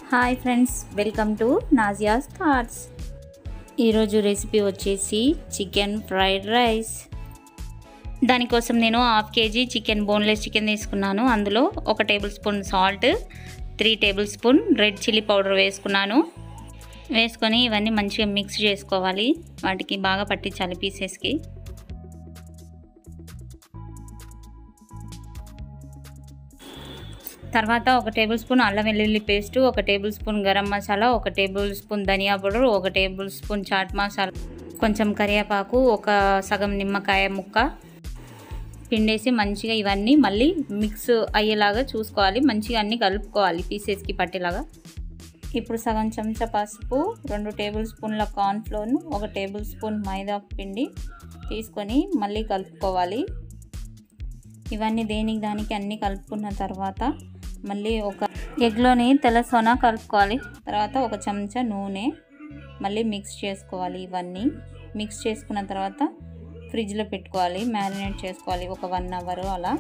hi friends welcome to Nazia's thoughts ఈరోజు recipe వచ్చేసి chicken fried rice దానికోసం నేను half kg chicken boneless chicken తీసుకున్నాను అందులో ఒక tablespoon salt three tablespoon red chilli powder వేసుకున్నాను వేసుకొని ఇవన్నీ మంచిగా మిక్స్ చేసుకోవాలి వాటికి బాగా పట్టించాలి పీసెస్కి తర్వాత ఒక టేబుల్ స్పూన్ అల్లం వెల్లుల్లి పేస్ట్ ఒక టేబుల్ స్పూన్ గరం మసాలా ఒక టేబుల్ స్పూన్ ధనియా పౌడర్ ఒక టేబుల్ స్పూన్ చాట్ మసాలా కొంచెం కరివేపాకు ఒక సగం నిమ్మకాయ ముక్క పిండేసి మంచిగా ఇవన్నీ మళ్ళీ మిక్స్ అయ్యేలాగా చూసుకోవాలి మంచిగా అన్నీ కలుపుకోవాలి పీసెస్కి పట్టేలాగా ఇప్పుడు సగం చెంచా పసుపు రెండు టేబుల్ స్పూన్ల కార్న్ఫ్లోర్ ఒక టేబుల్ స్పూన్ మైదా పిండి తీసుకొని మళ్ళీ కలుపుకోవాలి ఇవన్నీ దేనికి దానికి అన్నీ కలుపుకున్న తర్వాత మళ్ళీ ఒక ఎగ్లోని తెల్ల సోనా కలుపుకోవాలి తర్వాత ఒక చెంచా నూనె మళ్ళీ మిక్స్ చేసుకోవాలి ఇవన్నీ మిక్స్ చేసుకున్న తర్వాత ఫ్రిడ్జ్లో పెట్టుకోవాలి మ్యారినేట్ చేసుకోవాలి ఒక వన్ అవర్ అలా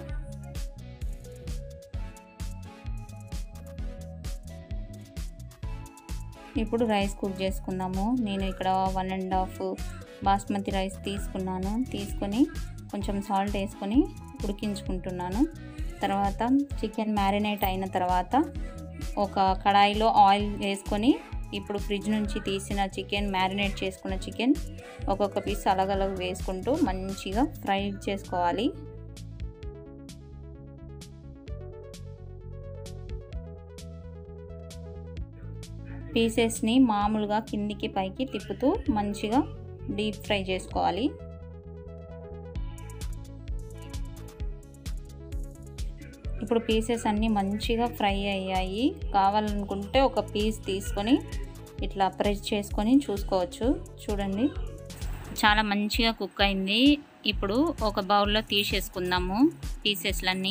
ఇప్పుడు రైస్ కుక్ చేసుకుందాము నేను ఇక్కడ one and half basmati rice తీసుకున్నాను తీసుకొని కొంచెం సాల్ట్ వేసుకొని ఉడికించుకుంటున్నాను తర్వాత చికెన్ మ్యారినేట్ అయిన తర్వాత ఒక కడాయిలో ఆయిల్ వేసుకొని ఇప్పుడు ఫ్రిడ్జ్ నుంచి తీసిన చికెన్ మ్యారినేట్ చేసుకున్న చికెన్ ఒక్కొక్క పీస్ అలగలగ వేసుకుంటూ మంచిగా ఫ్రై చేసుకోవాలి పీసెస్ని మామూలుగా కిందికి పైకి తిప్పుతూ మంచిగా డీప్ ఫ్రై చేసుకోవాలి ఇప్పుడు పీసెస్ అన్నీ మంచిగా ఫ్రై అయ్యాయి కావాలనుకుంటే ఒక పీస్ తీసుకొని ఇట్లా ప్రెస్ చేసుకొని చూసుకోవచ్చు చూడండి చాలా మంచిగా కుక్ అయింది ఇప్పుడు ఒక బౌల్లో తీసేసుకుందాము పీసెస్లన్నీ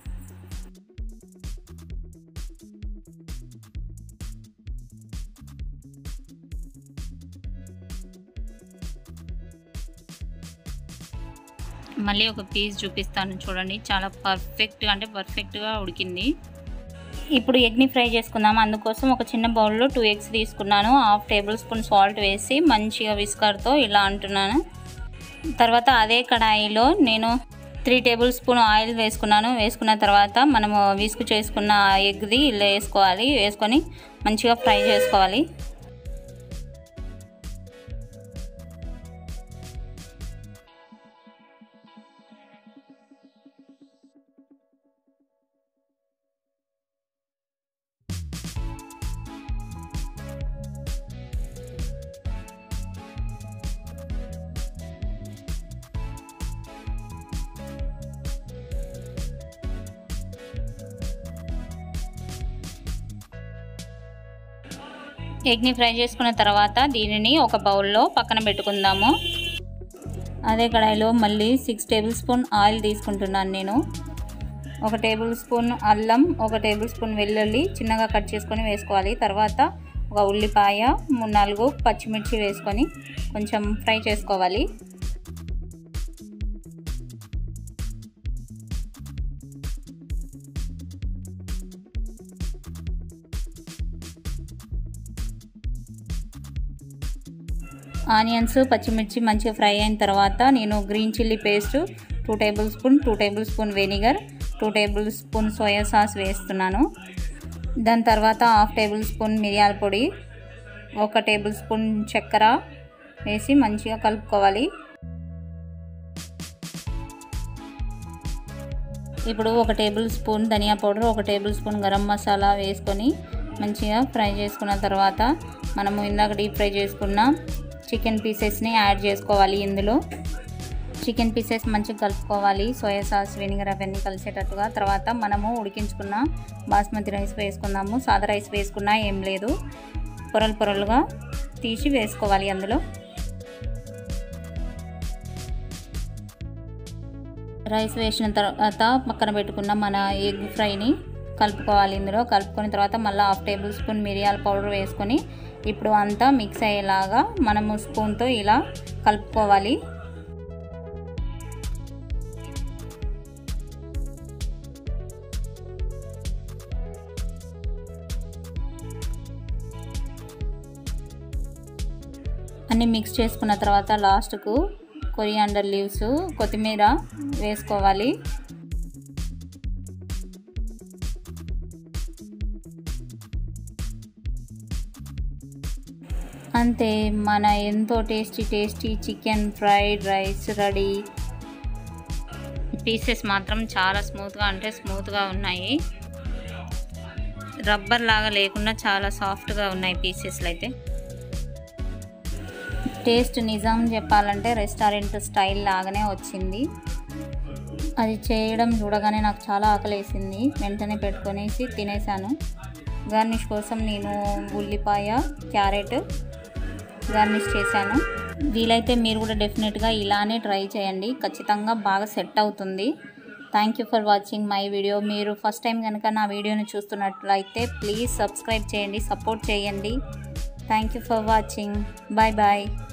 మళ్ళీ ఒక పీస్ చూపిస్తాను చూడండి చాలా పర్ఫెక్ట్గా అంటే పర్ఫెక్ట్గా ఉడికింది ఇప్పుడు ఎగ్ని ఫ్రై చేసుకుందాం అందుకోసం ఒక చిన్న బౌల్లో టూ ఎగ్స్ తీసుకున్నాను హాఫ్ టేబుల్ స్పూన్ సాల్ట్ వేసి మంచిగా విస్కర్తో ఇలా అంటున్నాను తర్వాత అదే కడాయిలో నేను త్రీ టేబుల్ స్పూన్ ఆయిల్ వేసుకున్నాను వేసుకున్న తర్వాత మనము విసుగు చేసుకున్న ఎగ్ది ఇలా వేసుకోవాలి వేసుకొని మంచిగా ఫ్రై చేసుకోవాలి ఎగ్ని ఫ్రై చేసుకున్న తర్వాత దీనిని ఒక బౌల్లో పక్కన పెట్టుకుందాము అదే కడాయిలో మళ్ళీ సిక్స్ టేబుల్ స్పూన్ ఆయిల్ తీసుకుంటున్నాను నేను ఒక టేబుల్ స్పూన్ అల్లం ఒక టేబుల్ స్పూన్ వెల్లుల్లి చిన్నగా కట్ చేసుకొని వేసుకోవాలి తర్వాత ఒక ఉల్లిపాయ మూడు నాలుగు పచ్చిమిర్చి వేసుకొని కొంచెం ఫ్రై చేసుకోవాలి ఆనియన్స్ పచ్చిమిర్చి మంచిగా ఫ్రై అయిన తర్వాత నేను green chilli paste two tablespoon two tablespoon vinegar two tablespoon soya sauce వేస్తున్నాను దాని తర్వాత హాఫ్ టేబుల్ స్పూన్ మిరియాల పొడి ఒక టేబుల్ స్పూన్ చక్కెర వేసి మంచిగా కలుపుకోవాలి ఇప్పుడు ఒక టేబుల్ స్పూన్ ధనియా పౌడర్ ఒక టేబుల్ స్పూన్ గరం మసాలా వేసుకొని మంచిగా ఫ్రై చేసుకున్న తర్వాత మనము ఇందాక డీప్ ఫ్రై చేసుకున్న చికెన్ పీసెస్ని యాడ్ చేసుకోవాలి ఇందులో చికెన్ పీసెస్ మంచిగా కలుపుకోవాలి సోయా సాస్ వెనిగర్ అవన్నీ కలిసేటట్టుగా తర్వాత మనము ఉడికించుకున్న బాస్మతి రైస్ వేసుకుందాము సాదా రైస్ వేసుకున్నా ఏం లేదు పొరలు పొరలుగా తీసి వేసుకోవాలి అందులో రైస్ వేసిన తర్వాత పక్కన పెట్టుకున్న మన ఎగ్ ఫ్రైని కలుపుకోవాలి ఇందులో కలుపుకున్న తర్వాత మళ్ళీ హాఫ్ టేబుల్ స్పూన్ మిరియాల పౌడర్ వేసుకొని ఇప్పుడు అంతా మిక్స్ అయ్యేలాగా మనము స్పూన్తో ఇలా కలుపుకోవాలి అన్నీ మిక్స్ చేసుకున్న తర్వాత లాస్ట్కు కొరియాండర్ లీవ్స్ కొత్తిమీర వేసుకోవాలి అంతే మన ఎంతో tasty tasty chicken fried rice ready pieces మాత్రం చాలా స్మూత్గా అంటే స్మూత్గా ఉన్నాయి రబ్బర్ లాగా లేకుండా చాలా సాఫ్ట్గా ఉన్నాయి పీసెస్లు అయితే టేస్ట్ నిజం చెప్పాలంటే రెస్టారెంట్ స్టైల్ లాగానే వచ్చింది అది చేయడం చూడగానే నాకు చాలా ఆకలేసింది వెంటనే పెట్టుకొనేసి తినేసాను గార్నిష్ కోసం నేను ఉల్లిపాయ క్యారెట్ గార్నిష్ చేశాను వీలైతే మీరు కూడా డెఫినెట్గా ఇలానే ట్రై చేయండి ఖచ్చితంగా బాగా సెట్ అవుతుంది thank you for watching my video మీరు ఫస్ట్ టైం కనుక నా వీడియోని చూస్తున్నట్లయితే ప్లీజ్ సబ్స్క్రైబ్ చేయండి సపోర్ట్ చేయండి thank you for watching bye bye